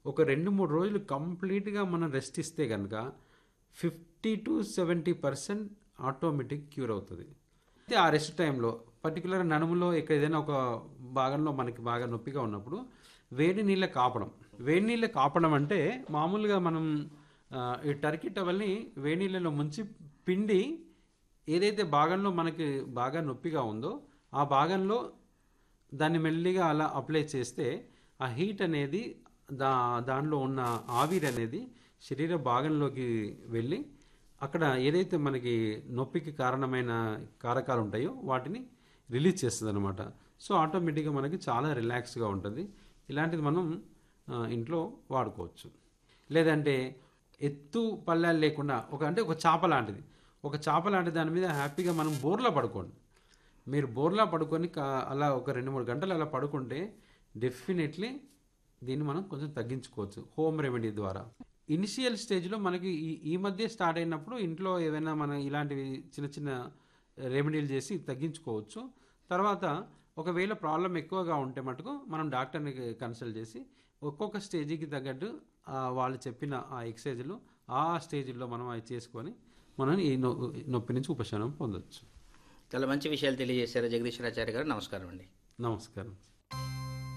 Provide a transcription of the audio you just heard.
ఒక రెండు మూడు రోజులు కంప్లీట్గా మనం రెస్ట్ ఇస్తే కనుక fifty to seventy percent automatic cure అవుతుంది అయితే ఆ రెస్ట్ టైంలో పర్టికులర్ నడుములో ఇక్కడ ఏదైనా ఒక భాగంలో మనకి బాగా నొప్పిగా ఉన్నప్పుడు వేడి నీళ్ళ కాపడం వేడి నీళ్ళ కాపడం అంటే మామూలుగా మనం ఆ, ఈ టర్కీ టవల్ని వేడి నీళ్ళలో ముంచి పిండి ఏదైతే భాగంలో మనకి బాగా నొప్పిగా ఉందో ఆ భాగంలో దాన్ని మెల్లిగా అలా అప్లై చేస్తే ఆ హీట్ అనేది దా దానిలో ఉన్న ఆవిరి అనేది శరీర భాగంలోకి వెళ్ళి అక్కడ ఏదైతే మనకి నొప్పికి కారణమైన కారకాలు ఉంటాయో వాటిని రిలీజ్ చేస్తుంది అనమాట సో ఆటోమేటిక్గా మనకి చాలా రిలాక్స్గా ఉంటుంది ఇలాంటిది మనం ఆ, ఇంట్లో వాడుకోవచ్చు లేదంటే ఎత్తు పల్లాలు లేకుండా ఒక అంటే ఒక చాప లాంటిది ఒక చాప లాంటి దాని మీద హ్యాపీగా మనం బోర్లా పడుకోండి మీరు బోర్లా పడుకొని కా- అలా ఒక రెండు మూడు గంటలు అలా పడుకుంటే డెఫినెట్లీ దీన్ని మనం కొంచెం తగ్గించుకోవచ్చు హోమ్ రెమెడీ ద్వారా ఇనిషియల్ స్టేజ్లో మనకి ఈ ఈ మధ్య స్టార్ట్ అయినప్పుడు ఇంట్లో ఏవైనా మనం ఇలాంటివి చిన్న చిన్న రెమెడీలు చేసి తగ్గించుకోవచ్చు తర్వాత ఒకవేళ ప్రాబ్లం ఎక్కువగా ఉంటే మటుకు మనం డాక్టర్ని కన్సల్ట్ చేసి ఒక్కొక్క స్టేజ్కి తగ్గట్టు ఆ వాళ్ళు చెప్పిన ఆ ఎక్సర్సైజులు ఆ స్టేజ్లో మనం అవి చేసుకొని మనం ఈ నొ నొప్పి నుంచి ఉపశమనం పొందొచ్చు చాలా మంచి విషయాలు తెలియజేశారు జగదీశ్వరాచార్య గారు నమస్కారం అండి నమస్కారం